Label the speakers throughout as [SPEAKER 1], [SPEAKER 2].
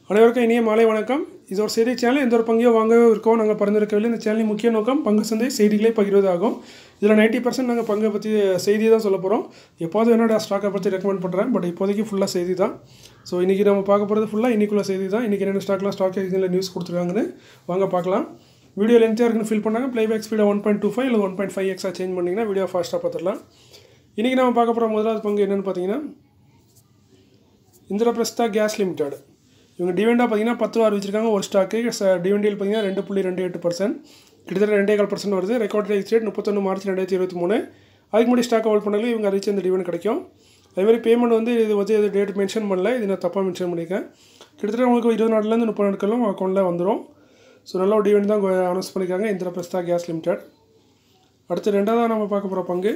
[SPEAKER 1] அனைவருக்கும் இனிய மாலை வணக்கம் இது ஒரு செய்தி சேனல் எந்த ஒரு பங்கையோ வாங்கவோ இருக்கோம் நாங்கள் பரிந்துரைக்கவில்லை இந்த சேனலின் முக்கிய நோக்கம் பங்கு சந்தை செய்திகளை பகிர்வதாகும் இதில் நைன்ட்டி பர்சன்ட் நாங்கள் பங்கை பற்றி செய்தி தான் சொல்ல போகிறோம் எப்போதும் என்னோட ஸ்டாக்கை பற்றி ரெக்கமெண்ட் பண்ணுறேன் பட் இப்போதைக்கு ஃபுல்லாக செய்தி தான் ஸோ இன்றைக்கி நம்ம பார்க்க போகிறது ஃபுல்லாக இன்றைக்குள்ள செய்தி தான் இன்றைக்கி என்னென்ன ஸ்டாக்லாம் ஸ்டாக் எக்ஸ்சேஞ்சில் நியூஸ் கொடுத்துருக்காங்கன்னு வாங்க பார்க்கலாம் வீடியோ லென்த்தியாக இருக்குன்னு ஃபீல் பண்ணாங்க ப்ளேபேக் ஸ்பீடை ஒன் பாயிண்ட் டூ ஃபைவ் இல்லை ஒன் பாயிண்ட் ஃபைவ் எக்ஸாக சேஞ்ச் பண்ணிங்கன்னா வீடியோ ஃபாஸ்ட்டாக பார்த்துடலாம் இன்றைக்கி நம்ம பார்க்க போகிற முதலாவது பங்கு என்னென்னு பார்த்தீங்கன்னா இந்திரபிரஸ்தா கேஸ் லிமிடெட் இவங்க டிவெண்டாக பார்த்தீங்கன்னா பத்து ரூபா அறிவிச்சிருக்காங்க ஒரு ஸ்டாக்கு டிவெண்டியில் பார்த்தீங்கன்னா ரெண்டு புள்ளி ரெண்டு எட்டு பர்சன்ட் கிட்டத்தட்ட ரெண்டே கால் பர்சன்ட் வருது ரெக்கார்ட் ரேட் ரேட் முப்பத்தொன்று மார்ச் ரெண்டாயிரத்தி இருபத்தி மூணு அதுக்கு முன்னாடி ஸ்டாக் ஹோல்ட் பண்ணாலும் இவங்க அறிவிச்ச இந்த டிவெண்ட் கிடைக்கும் அதேமாதிரி பேமெண்ட் வந்து இது வந்து இது டேட் மென்ஷன் பண்ணல இது நான் தப்பாக மென்ஷன் பண்ணியிருக்கேன் கிட்டத்தட்ட உங்களுக்கு இருபது நாட்லேருந்து முப்பது நாட்களும் அக்கௌண்ட்டில் வந்துடும் ஸோ நல்ல ஒரு டிவெண்ட் தான் அனௌன்ஸ் பண்ணியிருக்காங்க இந்திரபிரஸ்தா கேஸ் லிமிடெட் அடுத்து ரெண்டாவதாக நம்ம பார்க்க போகிற பங்கு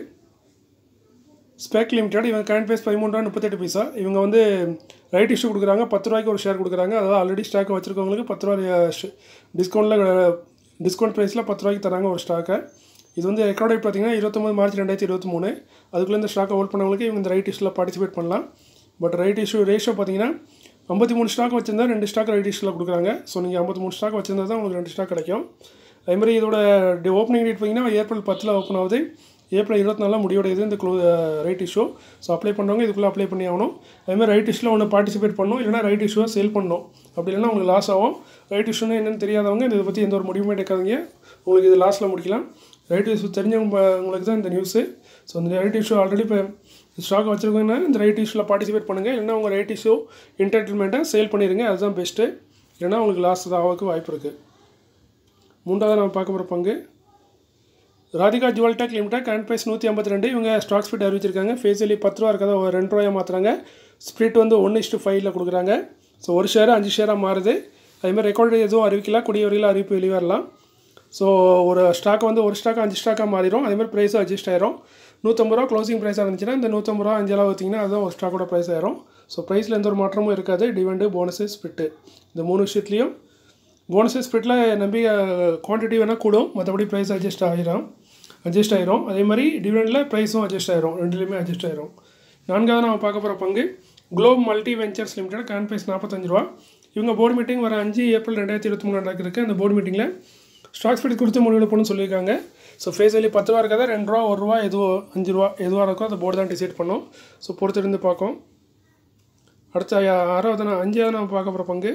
[SPEAKER 1] ஸ்பெக் லிமிடெட் இவங்க கரண்ட் ப்ரைஸ் பதிமூணு ரூபா முப்பத்தெட்டு பைசா இவங்க வந்து ரைட் இஷ்யூ கொடுக்குறாங்க பத்து ரூபாய்க்கு ஒரு ஷேர் கொடுக்குறாங்க அதாவது ஆல்ரெடி ஸ்டாக் வச்சுருக்கவங்களுக்கு பத்து ரூபா டிஸ்கவுண்ட்டில் டிஸ்கவுண்ட் ப்ரைஸில் பத்து ரூபாய்க்கு தராங்க ஒரு ஸ்டாக்கை இது வந்து ரெக்கார்ட் டேட் பார்த்தீங்கன்னா இருபத்தொம்பது மார்ச் ரெண்டாயிரத்தி இருபத்தி மூணு அதுக்குள்ளே இந்த ஸ்டாக்கை ஹோல்ட் பண்ணவங்களுக்கு இவங்க இந்த ரைட் இஷ்யூவில் பார்ட்டிசிபேட் பண்ணலாம் பட் ரைட் இஷ்யூ ரேஷியோ பார்த்தீங்கன்னா ஐம்பத்தி மூணு ஸ்டாக் வச்சிருந்தா ரெண்டு ஸ்டாக் ரைட் இஷ்யூவில் கொடுக்குறாங்க ஸோ நீங்கள் ஐம்பத்தி மூணு ஸ்டாக் வச்சிருந்தா தான் உங்களுக்கு ரெண்டு ஸ்டாக் கிடைக்கும் அதேமாதிரி இதோட ஓப்பனிங் டேட் பார்த்தீங்கன்னா ஏப்ரல் பத்தில் ஓப்பன் ஆகுது ஏப்ரல் இருபத்தி நாலில் முடிவுடையது இந்த க்ளோ ரைட் இஷ்யூ ஸோ அப்ளை பண்ணுறவங்க இதுக்குள்ளே அப்ளை பண்ணி ஆகணும் அதேமாதிரி ரைட் இஷ்யூவில் ஒன்று பார்ட்டிசிபேட் பண்ணணும் இல்லைனா ரைட் இஷ்யூவை சேல் பண்ணணும் அப்படி இல்லைனா உங்களுக்கு லாஸ் ஆகும் ரைட் இஷ்யூன்னு என்னென்னு தெரியாதவங்க இதை பற்றி எந்த ஒரு முடிவுமே எடுக்காதீங்க உங்களுக்கு இது லாஸில் முடிக்கலாம் ரைட் இஷ்யூ தெரிஞ்சவங்க உங்களுக்கு தான் இந்த நியூஸு ஸோ இந்த ரைட் இஷ்யூ ஆல்ரெடி இப்போ ஸ்டாக் வச்சுருக்கீங்கன்னா இந்த ரைட் இஷ்யூவில் பார்ட்டிசிபேட் பண்ணுங்கள் இல்லைனா உங்கள் ரைட் இஷ்யூ என்டர்டைன்மெண்ட்டை சேல் பண்ணிடுங்க அதுதான் பெஸ்ட்டு இல்லைனா உங்களுக்கு லாஸ் ஆகிறதுக்கு வாய்ப்பு இருக்குது மூன்றாவது நம்ம பார்க்க போகிற பங்கு Radhika jewel tech limited current price நூற்றி ஐம்பத்தி ரெண்டு இவங்க ஸ்டாக் ஸ்பிட் அறிவிச்சிருக்காங்க ஃபேஸியலி பத்து ரூபா இருக்கிறத ஒரு ரெண்டு ரூபாயை மாற்றுறாங்க ஸ்பிரிட் வந்து ஒன்று இஸ்ட்டு ஃபைவ்ல கொடுக்குறாங்க ஸோ ஒரு ஷேர் அஞ்சு ஷேராக மாறுது அதேமாதிரி ரெக்கார்டு எதுவும் அறிவிக்கல கூடிய வரையில் அறிவிப்பு வெளிவரலாம் ஸோ ஒரு ஸ்டாக் வந்து ஒரு ஸ்டாக் அஞ்சு ஸ்டாக்காக மாறிடும் அதேமாதிரி ப்ரைஸும் அட்ஜஸ்ட் ஆயிரும் நூற்றம்பது ரூபா க்ளோசிங் ப்ரைஸாக இருந்துச்சுன்னா இந்த நூற்றம்பது ரூபா அஞ்சு அளவு வச்சிங்கன்னா அதுதான் ஒரு ஸ்டாக்கோட ப்ரைஸ் ஆயிரும் ஸோ ப்ரைஸில் எந்த ஒரு மாற்றமும் இருக்காது டிவெண்டு போனஸு ஸ்பிட்டு இந்த மூணு விஷயத்துலையும் போனஸு ஸ்பிரிட்டில் நம்பி குவான்டிட்டி வேணால் கூடும் மற்றபடி ப்ரைஸ் அட்ஜஸ்ட் ஆகிரும் அட்ஜஸ்ட் ஆயிரும் அதே மாதிரி டிவிடெண்டில் ப்ரைஸும் அட்ஜஸ்ட் ஆயிரும் ரெண்டுலேயுமே அட்ஜஸ்ட் ஆயிரும் நான்காவது நம்ம பார்க்க போகிற பங்கு globe multi ventures limited current price நாற்பத்தஞ்சு ரூபா இவங்க போர்டு மீட்டிங் வர அஞ்சு ஏப்ரல் ரெண்டாயிரத்தி இருபத்தி மூணு நடக்கிறதுக்கு அந்த போர்டு மீட்டிங்கில் ஸ்டாக் ஸ்பீட் கொடுத்து முடிவெடுப்போம்னு சொல்லியிருக்காங்க ஸோ ஃபேஸ் வேலி பத்து ரூபா இருக்காத ரெண்டு ரூபா ஒரு ரூபா எதுவோ அஞ்சு ரூபா எதுவாக இருக்கோ அந்த போர்டு தான் டிசைட் பண்ணோம் ஸோ பொறுத்திருந்து பார்க்கும் அடுத்த ஆறாவது நான் அஞ்சாவது நம்ம பார்க்க போகிற பங்கு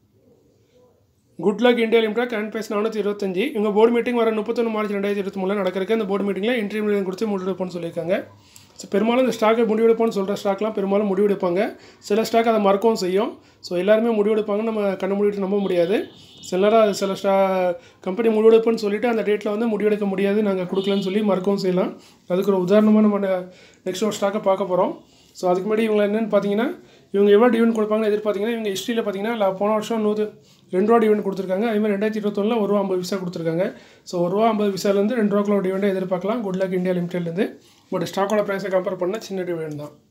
[SPEAKER 1] good luck India limited current price நானூற்றி இருபத்தஞ்சி இவங்க போர்டு மீட்டிங் வர முப்பத்தொன்று மார்ச் ரெண்டாயிரத்தி இருபத்தி மூணில் நடக்கிறதுக்கு அந்த போர்டு மீட்டிங்கில் இன்ட்ரி மீடியம் கொடுத்து முடிவெடுப்போம்னு சொல்லியிருக்காங்க ஸோ பெரும்பாலும் இந்த ஸ்டாக்கை முடிவெடுப்போம்னு சொல்கிற ஸ்டாக்லாம் பெரும்பாலும் முடிவெடுப்பாங்க சில ஸ்டாக் அதை மறக்கவும் செய்யும் ஸோ எல்லாருமே முடிவெடுப்பாங்கன்னு நம்ம கண்ணு மூடிட்டு நம்ப முடியாது சில நேரம் சில ஸ்டா கம்பெனி முடிவெடுப்போன்னு சொல்லிவிட்டு அந்த டேட்டில் வந்து முடிவெடுக்க முடியாது நாங்கள் கொடுக்கலன்னு சொல்லி மறக்கவும் செய்யலாம் அதுக்கு ஒரு உதாரணமாக நம்ம நெக்ஸ்ட் ஒரு ஸ்டாக்கை பார்க்க போகிறோம் ஸோ அதுக்கு முன்னாடி இவங்க என்னென்னு பார்த்தீங்கன்னா இவங்க எவ்வளோ டிவெண்ட் கொடுப்பாங்கன்னு எதிர்பார்த்தீங்கன்னா இவங்க ஹிஸ்ட்ரியில் பார்த்தீங்கன்னா போன வருஷம் நூறு ரெண்டு ரூபா டிவெண்ட் கொடுத்துருக்காங்க அதேமாதிரி ரெண்டாயிரத்தி இருபத்தொன்னில் ஒரு ரூபா ஐம்பது விசா கொடுத்துருக்காங்க ஸோ ஒரு ரூபா ஐம்பது விசாலேருந்து ரெண்டு ரூபாக்குள்ள டிவெண்டை எதிர்பார்க்கலாம் குட் லக் இந்தியா லிமிடெட்லேருந்து பட் ஸ்டாக்கோட ப்ரைஸை கம்பேர் பண்ணால் சின்ன டிவெண்ட் தான்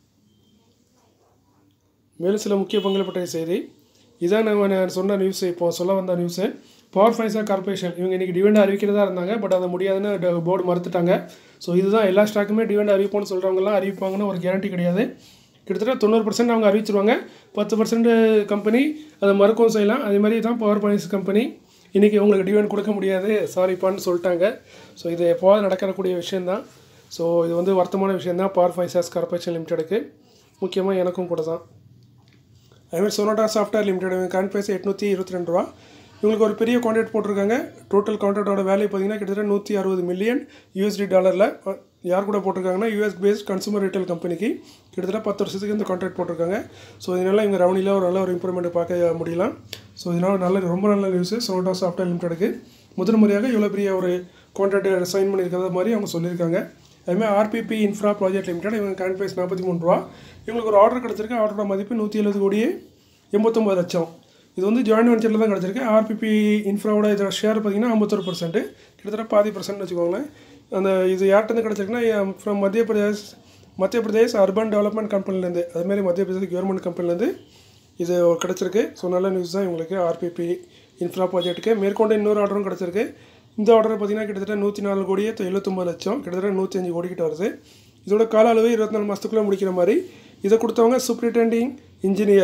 [SPEAKER 1] மேலும் சில முக்கிய பங்களிப்பட்ட செய்தி இதான் நம்ம சொன்ன நியூஸ் இப்போ சொல்ல வந்த நியூஸு பவர் ஃபைனான்ஸ் கார்பரேஷன் இவங்க இன்றைக்கி டிவெண்ட் அறிவிக்கிறதா இருந்தாங்க பட் அதை முடியாதுன்னு போர்டு மறுத்துட்டாங்க ஸோ இதுதான் எல்லா ஸ்டாக்குமே டிவெண்ட் அறிவிப்போம்னு சொல்கிறவங்கலாம் அறிவிப்பாங்கன்னு ஒரு கேரண்டி கிடையாது கிட்டத்தட்ட தொண்ணூறு பர்சன்ட் அவங்க அறிவிச்சிருவாங்க பத்து பர்சன்ட் கம்பெனி அதை மறுக்கவும் செய்யலாம் அதே மாதிரி தான் பவர் ஃபைனான்ஸ் கம்பெனி இன்றைக்கி உங்களுக்கு டிவெண்ட் கொடுக்க முடியாது சாரிப்பான்னு சொல்லிட்டாங்க ஸோ இது எப்போவாது நடக்கக்கூடிய விஷயந்தான் ஸோ இது வந்து வருத்தமான விஷயந்தான் பவர் ஃபைனான்ஸ் கார்பரேஷன் லிமிடெடுக்கு முக்கியமாக எனக்கும் கூட தான் அதேமாதிரி Sonata software limited current price எட்நூற்றி இருபத்தி ரெண்டு ரூபா இவங்களுக்கு ஒரு பெரிய கான்ட்ராக்ட் போட்டிருக்காங்க டோட்டல் கான்ட்ராக்டோட வேல்யூ பார்த்தீங்கன்னா கிட்டத்தட்ட நூற்றி அறுபது மில்லியன் யூஎஸ்டி டாலரில் யார் கூட போட்டிருக்காங்கன்னா யூஎஸ் பேஸ்ட் கன்சூமர் ரீட்டைல் கம்பெனிக்கு கிட்டத்தட்ட பத்து வருஷத்துக்கு இந்த கான்ட்ராக்ட் போட்டிருக்காங்க ஸோ இதனால் இவங்க ரெவனியில் ஒரு நல்ல ஒரு இம்ப்ரூவ்மெண்ட் பார்க்க முடியலாம் ஸோ இதனால் நல்ல ரொம்ப நல்ல நியூஸு சொனோட்டா சாஃப்ட்வேர் லிமிடெடுக்கு முதல் முறையாக இவ்வளோ பெரிய ஒரு கான்ட்ராக்ட் சைன் பண்ணியிருக்கிறது மாதிரி அவங்க சொல்லியிருக்காங்க அதுமாதிரி ஆர்பிபி இன்ஃப்ரா ப்ராஜெக்ட் லிமிடெட் இவங்க கரண்ட் ப்ரைஸ் நாற்பத்தி மூணு ரூபா இவங்களுக்கு ஒரு ஆர்டர் கிடச்சிருக்கு ஆர்டரோட மதிப்பு நூற்றி எழுபது கோடியே எண்பத்தொம்பது லட்சம் இது வந்து ஜாயின்ட் வெஞ்சரில் தான் கிடச்சிருக்கு ஆர்பிபி இன்ஃப்ராவோட இதோட ஷேர் பார்த்தீங்கன்னா ஐம்பத்தொரு பர்சன்ட் கிட்டத்தட்ட பாதி பர்சன்ட் வச்சுக்கோங்களேன் அந்த இது யார்கிட்ட கிடச்சிருக்குன்னா ஃப்ரம் மத்திய பிரதேஷ் மத்திய பிரதேஷ் அர்பன் டெவலப்மெண்ட் கம்பெனிலேருந்து அதுமாதிரி மத்திய பிரதேஷ் கவர்மெண்ட் கம்பெனிலேருந்து இது கிடச்சிருக்கு ஸோ நல்ல நியூஸ் தான் இவங்களுக்கு ஆர்பிபி இன்ஃப்ரா ப்ராஜெக்ட்டுக்கு மேற்கொண்டு இன்னொரு ஆர்டரும் கிடச்சிருக்கு இந்த ஆர்டர் பார்த்தீங்கன்னா கிட்டத்தட்ட நூற்றி நாலு கோடியே எழுபத்தொம்பது லட்சம் கிட்டத்தட்ட நூற்றி அஞ்சு கோடி கிட்ட வருது இதோட கால அளவு இருபத்தி நாலு மாதத்துக்குள்ளே முடிக்கிற மாதிரி இதை கொடுத்தவங்க superintending engineer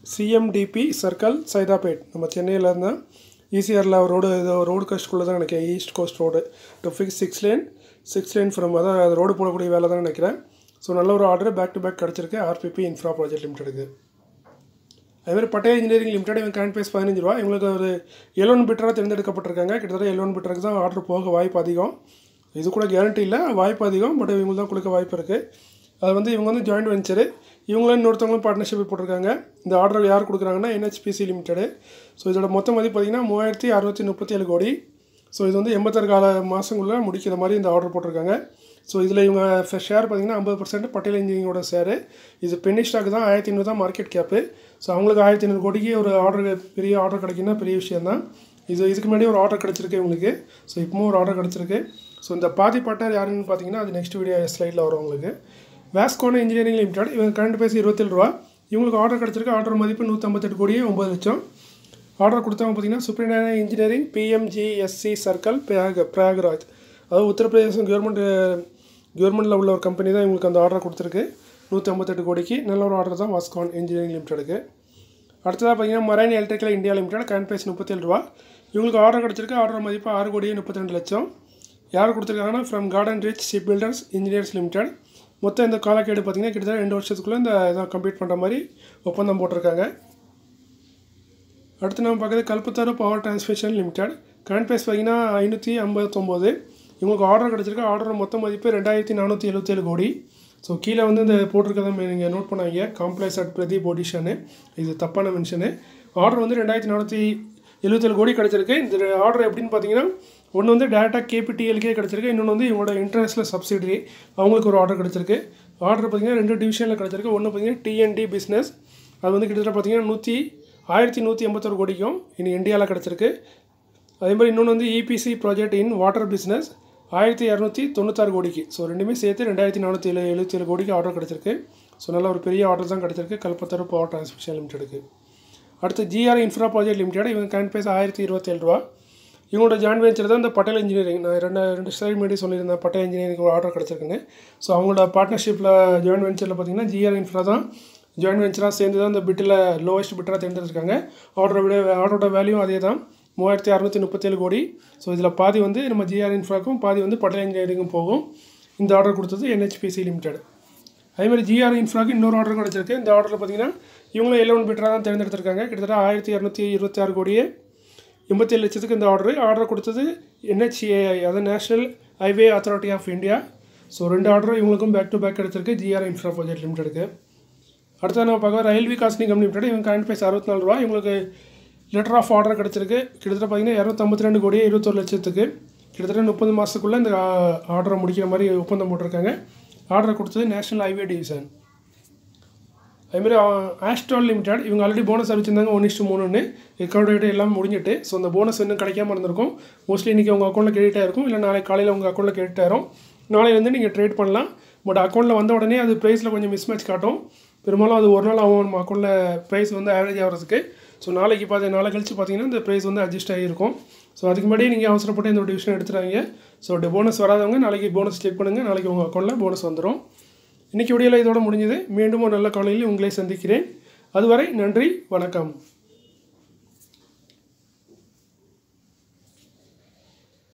[SPEAKER 1] CMDP circle Saidapet நம்ம சென்னையில் இருந்தால் ஈசிஆரில் ரோடு ஏதோ ரோடு கோஸ்ட்குள்ளே தான் நினைக்கிறேன் east coast road to fix six lane six lane from அதான் அது ரோடு போடக்கூடிய வேலை தான் நினைக்கிறேன் ஸோ நல்ல ஒரு ஆர்டர் பேக் டு பேக் கிடச்சிருக்கு ஆர்பிபி இன்ஃப்ரா ப்ராஜெக்ட் லிமிடெடுக்கு அதேமாதிரி பட்டே இன்ஜினியரிங் லிமிடெட் இவங்க கரண்ட் பேஸ் பதினஞ்சு ரூபா இவங்களுக்கு ஒரு எலோன் பிட்டராக தேர்ந்தெடுக்கப்பட்டிருக்காங்க கிட்டத்தட்ட எலோன் பிட்டருக்கு தான் ஆர்டர் போக வாய்ப்பு அதிகம் இது கூட கேரண்டி இல்லை வாய்ப்பு அதிகம் பட் இவங்களுக்கு தான் கொடுக்க வாய்ப்பு இருக்குது அது வந்து இவங்க வந்து ஜாயிண்ட் வெஞ்சரு இவங்களும் இன்னொருத்தவங்களும் பார்ட்னர்ஷிப் போட்டிருக்காங்க இந்த ஆர்டர் யார் கொடுக்குறாங்கன்னா என்ஹெச்பிசி லிமிடெடு ஸோ இதோட மொத்த மதிப்பு பார்த்திங்கன்னா மூவாயிரத்தி அறுநூற்றி முப்பத்தி ஏழு கோடி ஸோ இது வந்து எண்பத்தாறு கால மாதங்குள்ளே முடிக்கிற மாதிரி இந்த ஆர்டர் போட்டிருக்காங்க ஸோ இதில் இவங்க ஷேர் பார்த்திங்கன்னா ஐம்பது பர்சன்ட் பட்டேல் இன்ஜினியரிங்கோட ஷேரு இது பென்னி ஸ்டாக் தான் ஆயிரத்தி ஐநூறு தான் மார்க்கெட் கேப்பு ஸோ அவங்களுக்கு ஆயிரத்தி ஐநூறு கோடிக்கு ஒரு ஆர்டர் பெரிய ஆர்டர் கிடைக்குன்னா பெரிய விஷயம் தான் இது இதுக்கு முன்னாடி ஒரு ஆர்டர் கிடச்சிருக்கு இவங்களுக்கு ஸோ இப்போவும் ஒரு ஆர்டர் கிடச்சிருக்கு ஸோ இந்த பாதி பட்டார் யாருன்னு பார்த்தீங்கன்னா அது நெக்ஸ்ட் வீடியோ ஸ்லைடில் வரும் உங்களுக்கு வேஸ்கோன இன்ஜினியரிங் லிமிடெட் இவங்க கரண்ட் பேசி இருபத்தேழு ரூபா இவங்களுக்கு ஆர்டர் கிடச்சிருக்கு ஆர்டர் மதிப்பு நூற்றம்பத்தெட்டு கோடியே ஒம்பது லட்சம் ஆர்டர் கொடுத்தவங்க பார்த்தீங்கன்னா சுப்ரீம் இன்ஜினியரிங் பிஎம்ஜிஎஸ்சி சர்க்கிள் பிரயாக பிரயாகராஜ் அதாவது உத்தரப்பிரதேசம் கவர்மெண்ட் கவர்மெண்ட்டில் உள்ள ஒரு கம்பெனி தான் இவங்களுக்கு அந்த ஆர்டர் கொடுத்துருக்கு நூற்றி ஐம்பத்தெட்டு கோடிக்கு நல்ல ஒரு ஆர்டர் தான் வாஸ்கான் இன்ஜினியரிங் லிமிடெடுக்கு அடுத்ததாக பார்த்தீங்கன்னா marine electrical India limited current price முப்பத்தேழு ரூபா இவங்களுக்கு ஆர்டர் கிடச்சிருக்கு ஆர்டர் மதிப்பு ஆறு கோடியே முப்பத்தி ரெண்டு லட்சம் யார் கொடுத்துருக்காங்கன்னா from garden reach ship builders engineers limited மொத்தம் இந்த காலக்கேடு பார்த்திங்கன்னா கிட்டத்தட்ட ரெண்டு வருஷத்துக்குள்ளே இந்த இதை கம்ப்ளீட் பண்ணுற மாதிரி ஒப்பந்தம் போட்டிருக்காங்க அடுத்து நம்ம பார்க்குறது Kalpataru power transmission limited current price பார்த்தீங்கன்னா ஐநூற்றி ஐம்பத்தொம்போது இவங்களுக்கு ஆர்டர் கிடச்சிருக்கு ஆர்டர் மொத்த மதிப்பு ரெண்டாயிரத்தி நானூற்றி எழுபத்தேழு கோடி ஸோ கீழே வந்து இந்த போட்டிருக்கதை நீங்கள் நோட் பண்ணாங்க காம்ப்ளெக்ஸ் அட் பிரதீப் ஒடிஷனு இது தப்பான மென்ஷனு ஆர்டர் வந்து ரெண்டாயிரத்தி நானூற்றி எழுபத்தேழு கோடி கிடச்சிருக்கு இந்த ஆர்டர் எப்படின்னு பார்த்தீங்கன்னா ஒன்று வந்து டேரெக்டாக கேபிடிஎல்கே கிடச்சிருக்கு இன்னொன்று வந்து இவங்களோட இன்டர்நேஷனல் சப்சிடரி அவங்களுக்கு ஒரு ஆர்டர் கிடச்சிருக்கு ஆர்டர் பார்த்தீங்கன்னா ரெண்டு டிவிஷனில் கிடச்சிருக்கு ஒன்று பார்த்தீங்கன்னா டிஎன்டி பிஸ்னஸ் அது வந்து கிட்டத்தட்ட பார்த்தீங்கன்னா நூற்றி ஆயிரத்தி நூற்றி எண்பத்தொரு கோடிக்கும் இனி இந்தியாவில் கிடச்சிருக்கு அதே மாதிரி இன்னொன்று வந்து EPC project in water business ஆயிரத்தி இரநூத்தி தொண்ணூத்தாறு கோடிக்கு ஸோ ரெண்டுமே சேர்த்து ரெண்டாயிரத்தி நானூற்றி ஏழு எழுபத்தி ஏழு கோடிக்கு ஆர்டர் கிடச்சிருக்கு ஸோ நல்ல ஒரு பெரிய ஆர்டர் தான் கிடச்சிருக்கு கல்பத்தரு பவர் டிரான்ஸ்மிஷன் லிமிடெடுக்கு அடுத்து ஜிஆர் இன்ஃப்ரா ப்ராஜெக்ட் லிமிடெட் இவங்க கரண்ட் ப்ரைஸ் ஆயிரத்தி இருபத்தேழு ரூபா இவங்களோட ஜாயின் வெஞ்சர் தான் இந்த பட்டேல் இன்ஜினியரிங் நான் ரெண்டு ரெண்டு ஸ்லைட் முன்னாடி சொல்லியிருந்தேன் பட்டேல் இன்ஜினியரிங் ஒரு ஆர்டர் கிடச்சிருக்குன்னு ஸோ அவங்களோட பார்ட்னர்ஷிப்பில் ஜாயின் வெஞ்சரில் பார்த்தீங்கன்னா ஜிஆர் இன்ஃப்ரா தான் ஜாயின் வெஞ்சராக சேர்ந்து தான் இந்த பிட்டில் லோவஸ்ட் பிட்டராக தேர்ந்தெடுத்திருக்காங்க ஆர்டரை விட ஆர்டரோட வேல்யூ அதே தான் மூவாயிரத்தி அறநூற்றி முப்பத்தேழு கோடி ஸோ இதில் பாதி வந்து நம்ம ஜிஆர் இன்ஃப்ராக்கும் பாதி வந்து பட்டேல் இன்ஜினியரிங்கும் போகும் இந்த ஆர்டர் கொடுத்தது என்ஹெச்பிசி லிமிடெட் அதேமாதிரி ஜிஆர் இன்ஃப்ராக்கு இன்னொரு ஆர்டர் கிடச்சிருக்கு இந்த ஆர்டரில் பார்த்தீங்கன்னா இவங்களும் எல்லோன் பிட்டராக தான் தேர்ந்தெடுத்திருக்காங்க கிட்டத்தட்ட ஆயிரத்தி இரநூத்தி இருபத்தி ஆறு கோடியே எண்பத்தேழு லட்சத்துக்கு இந்த ஆர்டர் ஆர்டர் கொடுத்தது என்ஹெச்ஏஐ அதாவது national highway authority of India so ரெண்டு ஆர்டரும் இவங்களுக்கும் பேக் டு பேக் கிடச்சிருக்கு ஜிஆர் இன்ஃப்ரா ப்ராஜெக்ட் லிமிடெடுக்கு அடுத்து நம்ம பார்க்க ரயில்வே காஸ்டிங் கம்பெனி லிமிடெட் இவங்க கரண்ட் ப்ரைஸ் அறுபத்தி நாலு ரூபா இவங்களுக்கு லெட்டர் ஆஃப் ஆர்டர் கிடச்சிருக்கு கிட்டத்தட்ட பார்த்தீங்கன்னா இரநூத்தம்பத்தி ரெண்டு கோடி இருபத்தொரு லட்சத்துக்கு கிட்டத்தட்ட முப்பது மாதத்துக்குள்ளே இந்த ஆர்டரை முடிக்கிற மாதிரி ஒப்பந்தம் போட்டிருக்காங்க ஆர்டர் கொடுத்தது நேஷனல் ஹைவே டிவிஷன் அதுமாதிரி ஆஸ்ட்ரால் லிமிடெட் இவங்க ஆல்ரெடி போனஸ் அறிவிச்சிருந்தாங்க ஒன் இஸ்ட்டு மூணுன்னு ரெக்கார்ட் ரேட்டு எல்லாம் முடிஞ்சிட்டு ஸோ அந்த போனஸ் இன்னும் கிடைக்காம இருந்திருக்கும் மோஸ்ட்லி இன்றைக்கி உங்கள் அக்கௌண்ட்டில் கிரெடிட் ஆயிருக்கும் இல்லை நாளை காலையில் உங்கள் அக்கௌண்ட்டில் கிரெடிட் ஆயிரும் நாளையிலேருந்து நீங்கள் ட்ரேட் பண்ணலாம் பட் அக்கௌண்ட்டில் வந்த உடனே அது ப்ரைஸில் கொஞ்சம் மிஸ்மேட்ச் காட்டும் பெரும்பாலும் அது ஒரு நாள் ஆகும் நம்ம அக்கௌண்ட்டில் ப்ரைஸ் வந்து ஆவரேஜ் ஆகிறதுக்கு ஸோ நாளைக்கு பார்த்து நாளை கழிச்சு பார்த்தீங்கன்னா இந்த ப்ரைஸ் வந்து அட்ஜஸ்ட் ஆகிருக்கும் ஸோ அதுக்கு முன்னாடி நீங்கள் அவசரப்பட்டு இந்த ஒரு டிவிஷன் எடுத்துறாங்க ஸோ போனஸ் வராதவங்க நாளைக்கு போனஸ் செக் பண்ணுங்கள் நாளைக்கு உங்கள் அக்கௌண்ட்டில் போனஸ் வந்துடும் இன்றைக்கி வீடியோவில் இதோட முடிஞ்சது மீண்டும் ஒரு நல்ல காலையில் உங்களை சந்திக்கிறேன் அதுவரை நன்றி வணக்கம்